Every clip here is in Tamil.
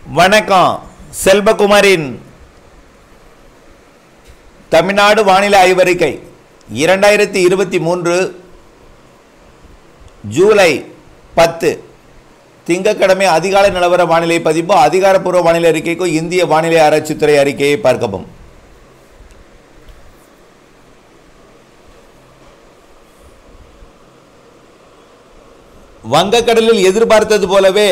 வணக்கம் செல்வகுமாரின் தமிழ்நாடு வானிலை ஆய்வறிக்கை இரண்டாயிரத்தி இருபத்தி மூன்று ஜூலை பத்து திங்கட்கிழமை அதிகாலை நிலவர வானிலை பதிப்பு அதிகாரப்பூர்வ வானிலை அறிக்கைக்கும் இந்திய வானிலை ஆராய்ச்சித்துறை அறிக்கையை பார்க்கவும் வங்கக்கடலில் எதிர்பார்த்தது போலவே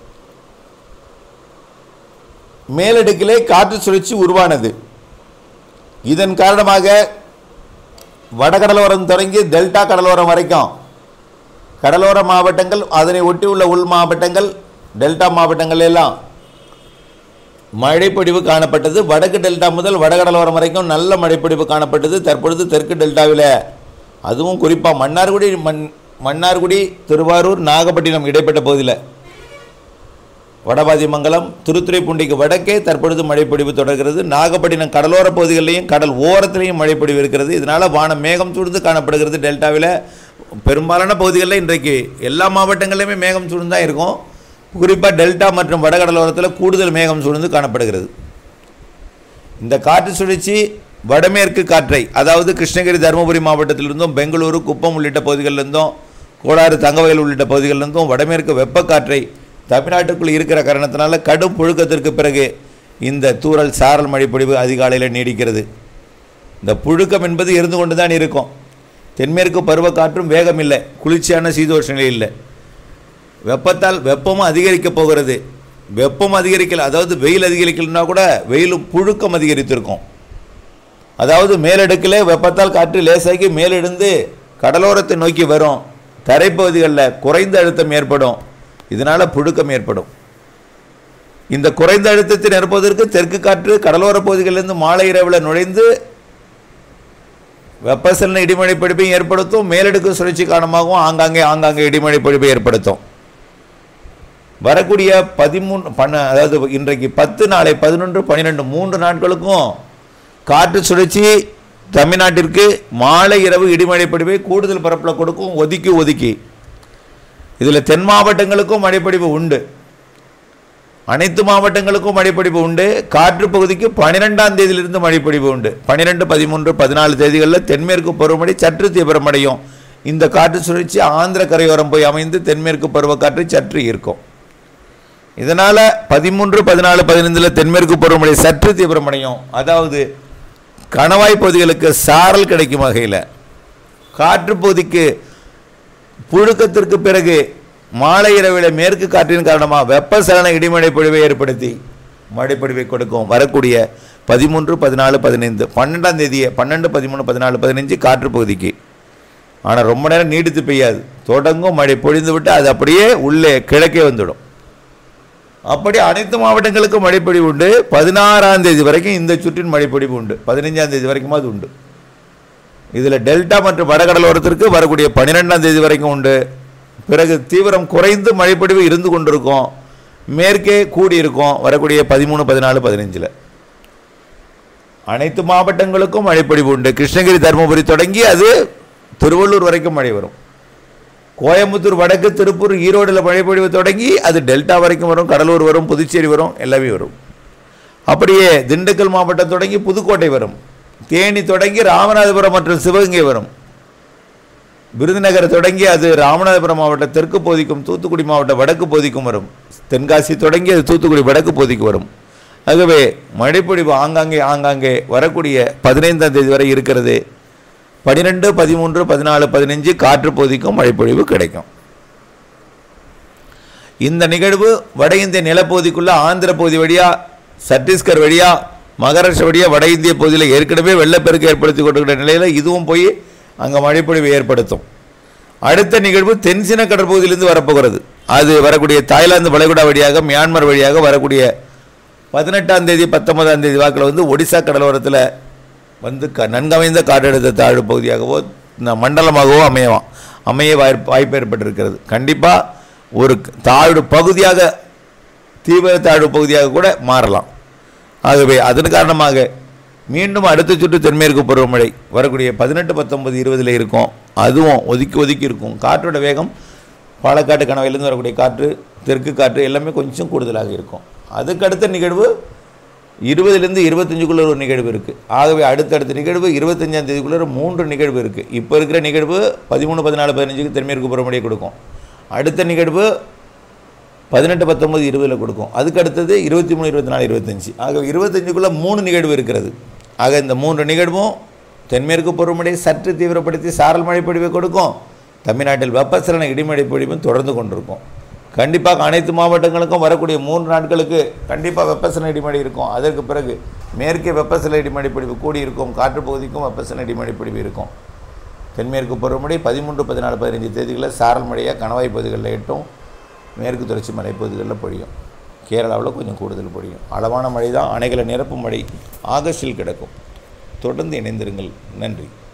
மேலடுக்கிலே காற்று சுழற்சி உருவானது இதன் காரணமாக வடகடலோரம் தொடங்கி டெல்டா கடலோரம் வரைக்கும் கடலோர மாவட்டங்கள் அதனை ஒட்டியுள்ள உள் மாவட்டங்கள் டெல்டா மாவட்டங்கள் எல்லாம் மழைப்பொழிவு காணப்பட்டது வடக்கு டெல்டா முதல் வடகடலோரம் வரைக்கும் நல்ல மழைப்பொழிவு காணப்பட்டது தற்பொழுது தெற்கு டெல்டாவில் அதுவும் குறிப்பாக மன்னார்குடி மண் மன்னார்குடி திருவாரூர் நாகப்பட்டினம் இடைப்பட்ட பகுதியில் வடபாதிமங்கலம் திருத்துறைப்பூண்டிக்கு வடக்கே தற்பொழுது மழைப்பொழிவு தொடர்கிறது நாகப்பட்டினம் கடலோர பகுதிகளிலையும் கடல் ஓரத்திலையும் மழைப்பொழிவு இருக்கிறது இதனால் வானம் மேகம் சூழ்ந்து காணப்படுகிறது டெல்டாவில் பெரும்பாலான பகுதிகளில் இன்றைக்கு எல்லா மாவட்டங்களிலுமே மேகம் சூழ்ந்து தான் இருக்கும் குறிப்பாக டெல்டா மற்றும் வடகடலோரத்தில் கூடுதல் மேகம் சூழ்ந்து காணப்படுகிறது இந்த காற்று சுழற்சி வடமேற்கு காற்றை அதாவது கிருஷ்ணகிரி தருமபுரி மாவட்டத்திலிருந்தும் பெங்களூரு குப்பம் உள்ளிட்ட பகுதிகளிலிருந்தும் கோளாறு தங்கவயல் உள்ளிட்ட பகுதிகளிலிருந்தும் வடமேற்கு வெப்பக்காற்றை தமிழ்நாட்டுக்குள் இருக்கிற காரணத்தினால கடும் புழுக்கத்திற்கு பிறகு இந்த தூறல் சாரல் மழைப்பொழிவு அதிகாலையில் நீடிக்கிறது இந்த புழுக்கம் என்பது இருந்து கொண்டு தான் இருக்கும் தென்மேற்கு பருவக்காற்றும் வேகம் இல்லை குளிர்ச்சியான சீதோஷ நிலை இல்லை வெப்பத்தால் வெப்பமும் அதிகரிக்க போகிறது வெப்பம் அதிகரிக்கல அதாவது வெயில் அதிகரிக்கலைன்னா கூட வெயிலும் புழுக்கம் அதிகரித்திருக்கும் அதாவது மேலடுக்கில் வெப்பத்தால் காற்று லேசாகி மேலெழுந்து கடலோரத்தை நோக்கி வரும் தரைப்பகுதிகளில் குறைந்த அழுத்தம் ஏற்படும் இதனால் புழுக்கம் ஏற்படும் இந்த குறைந்த அழுத்தத்தை நிரப்புவதற்கு தெற்கு காற்று கடலோர பகுதிகளிலிருந்து மாலை இரவில் நுழைந்து வெப்பசலன இடிமழை பொழிப்பையும் ஏற்படுத்தும் மேலடுக்கு சுழற்சி காரணமாகவும் ஆங்காங்கே ஆங்காங்கே இடிமழை பொழிப்பை ஏற்படுத்தும் வரக்கூடிய பதிமூணு பண்ண அதாவது இன்றைக்கு பத்து நாளை பதினொன்று பன்னிரெண்டு மூன்று நாட்களுக்கும் காற்று சுழற்சி தமிழ்நாட்டிற்கு மாலை இரவு இடிமழை பொழிவை கூடுதல் பரப்பில் கொடுக்கும் ஒதுக்கி ஒதுக்கி இதில் தென் மாவட்டங்களுக்கும் மழைப்பொழிவு உண்டு அனைத்து மாவட்டங்களுக்கும் மழைப்பொழிவு உண்டு காற்று பகுதிக்கு பன்னிரெண்டாம் தேதியிலிருந்து மழைப்பொழிவு உண்டு பன்னிரெண்டு பதிமூன்று பதினாலு தேதிகளில் தென்மேற்கு பருவமழை சற்று தீவிரமடையும் இந்த காற்று சுழற்சி ஆந்திர கரையோரம் போய் அமைந்து தென்மேற்கு பருவக்காற்றை சற்று ஈர்க்கும் இதனால் பதிமூன்று பதினாலு பதினைந்தில் தென்மேற்கு பருவமழை சற்று தீவிரமடையும் அதாவது கணவாய் பகுதிகளுக்கு சாரல் கிடைக்கும் வகையில் காற்று பகுதிக்கு புழுக்கத்திற்கு பிறகு மாலை இரவில் மேற்கு காற்றின் காரணமாக வெப்பசலன இடிமழை பொழிவை ஏற்படுத்தி மழைப்பொழிவை கொடுக்கும் வரக்கூடிய பதிமூன்று பதினாலு பதினைந்து பன்னெண்டாம் தேதியே பன்னெண்டு பதிமூணு பதினாலு பதினஞ்சு காற்று பகுதிக்கு ஆனால் ரொம்ப நேரம் நீடித்து பெய்யாது தொடங்கும் மழை பொழிந்து விட்டு அது அப்படியே உள்ளே கிழக்கே வந்துடும் அப்படி அனைத்து மாவட்டங்களுக்கும் மழைப்பொழிவு உண்டு பதினாறாம் தேதி வரைக்கும் இந்த சுற்றின் மழைப்பொழிவு உண்டு பதினைஞ்சாம் தேதி வரைக்கும் அது உண்டு இதில் டெல்டா மற்றும் வடகடலோரத்திற்கு வரக்கூடிய பன்னிரெண்டாம் தேதி வரைக்கும் உண்டு பிறகு தீவிரம் குறைந்து மழைப்பொழிவு இருந்து கொண்டிருக்கும் மேற்கே கூடியிருக்கும் வரக்கூடிய பதிமூணு பதினாலு பதினஞ்சில் அனைத்து மாவட்டங்களுக்கும் மழைப்பொழிவு உண்டு கிருஷ்ணகிரி தருமபுரி தொடங்கி அது திருவள்ளூர் வரைக்கும் மழை வரும் கோயம்புத்தூர் வடக்கு திருப்பூர் ஈரோடில் மழைப்பொழிவு தொடங்கி அது டெல்டா வரைக்கும் வரும் கடலூர் வரும் புதுச்சேரி வரும் எல்லாமே வரும் அப்படியே திண்டுக்கல் மாவட்டம் தொடங்கி புதுக்கோட்டை வரும் தேனி தொடங்கி ராமநாதபுரம் மற்றும் சிவகங்கை வரும் விருதுநகர் தொடங்கி அது ராமநாதபுரம் மாவட்ட தெற்கு பகுதிக்கும் தூத்துக்குடி மாவட்ட வடக்கு பகுதிக்கும் வரும் தென்காசி தொடங்கி அது தூத்துக்குடி வடக்கு பகுதிக்கு வரும் ஆகவே மழைப்பொழிவு ஆங்காங்கே ஆங்காங்கே வரக்கூடிய பதினைந்தாம் தேதி வரை இருக்கிறது பனிரெண்டு பதிமூன்று பதினாலு பதினஞ்சு காற்று பகுதிக்கும் மழைப்பொழிவு கிடைக்கும் இந்த நிகழ்வு வட இந்திய நிலப்பகுதிக்குள்ள ஆந்திர பகுதி வழியா சத்தீஸ்கர் வழியா மகாராஷ்டிரா வழியா வட இந்திய பகுதியில் ஏற்கனவே வெள்ளப்பெருக்கு ஏற்படுத்தி கொண்டிருக்கிற நிலையில் இதுவும் போய் அங்கே மழைப்பொழிவை ஏற்படுத்தும் அடுத்த நிகழ்வு தென்சின கடற்பகுதியிலிருந்து வரப்போகிறது அது வரக்கூடிய தாய்லாந்து வளைகுடா வழியாக மியான்மர் வழியாக வரக்கூடிய பதினெட்டாம் தேதி பத்தொன்பதாம் தேதி வாக்கில் வந்து ஒடிசா கடலோரத்தில் வந்து க நன்கமைந்த காற்றழுத்த தாழ்வு பகுதியாகவோ ந- மண்டலமாகவோ அமையலாம் அமைய வாய்ப்பு வாய்ப்பு ஏற்பட்டிருக்கிறது கண்டிப்பாக ஒரு தாழ்வு பகுதியாக தீவிர தாழ்வு பகுதியாக கூட மாறலாம் ஆகவே அதன் காரணமாக மீண்டும் அடுத்த சுற்று தென்மேற்கு பருவமழை வரக்கூடிய பதினெட்டு பத்தொன்பது இருபதில் இருக்கும் அதுவும் ஒதுக்கி ஒதுக்கி இருக்கும் காற்றோட வேகம் பாலக்காட்டு கணவாயிலேருந்து வரக்கூடிய காற்று தெற்கு காற்று எல்லாமே கொஞ்சம் கூடுதலாக இருக்கும் அதுக்கு அடுத்த நிகழ்வு இருபதுலேருந்து இருபத்தஞ்சுக்குள்ளே ஒரு நிகழ்வு இருக்குது ஆகவே அடுத்தடுத்த நிகழ்வு இருபத்தஞ்சாம் தேதிக்குள்ளே மூன்று நிகழ்வு இருக்குது இப்போ இருக்கிற நிகழ்வு பதிமூணு பதினாலு பதினஞ்சுக்கு தென்மேற்கு புறமடியே கொடுக்கும் அடுத்த நிகழ்வு பதினெட்டு பத்தொம்பது இருபதில் கொடுக்கும் அதுக்கு அடுத்தது இருபத்தி மூணு இருபத்தி நாலு இருபத்தஞ்சி ஆக இருபத்தஞ்சுக்குள்ளே மூணு நிகழ்வு இருக்கிறது ஆக இந்த மூன்று நிகழ்வும் தென்மேற்கு பருவமழையை சற்று தீவிரப்படுத்தி சாரல் மழை பொழிவை கொடுக்கும் தமிழ்நாட்டில் வெப்பசலன இடிமழை பொழிவும் தொடர்ந்து கொண்டிருக்கும் கண்டிப்பாக அனைத்து மாவட்டங்களுக்கும் வரக்கூடிய மூன்று நாட்களுக்கு கண்டிப்பாக வெப்பசலன இடிமழை இருக்கும் அதற்கு பிறகு மேற்கே வெப்பசலன இடிமழை பொழிவு கூடி இருக்கும் காற்று பகுதிக்கும் வெப்பசலன இடிமழை பொழிவு இருக்கும் தென்மேற்கு பருவமழை பதிமூன்று பதினாலு பதினஞ்சு தேதிகளில் சாரல் மழையாக கணவாய் பகுதிகளில் எட்டும் மேற்கு தொடர்ச்சி மலைப்பகுதிகளில் பொழியும் கேரளாவில் கொஞ்சம் கூடுதல் பொழியும் அளவான மழை தான் அணைகளை நிரப்பும் மழை ஆகஸ்டில் கிடக்கும் தொடர்ந்து இணைந்திருங்கள் நன்றி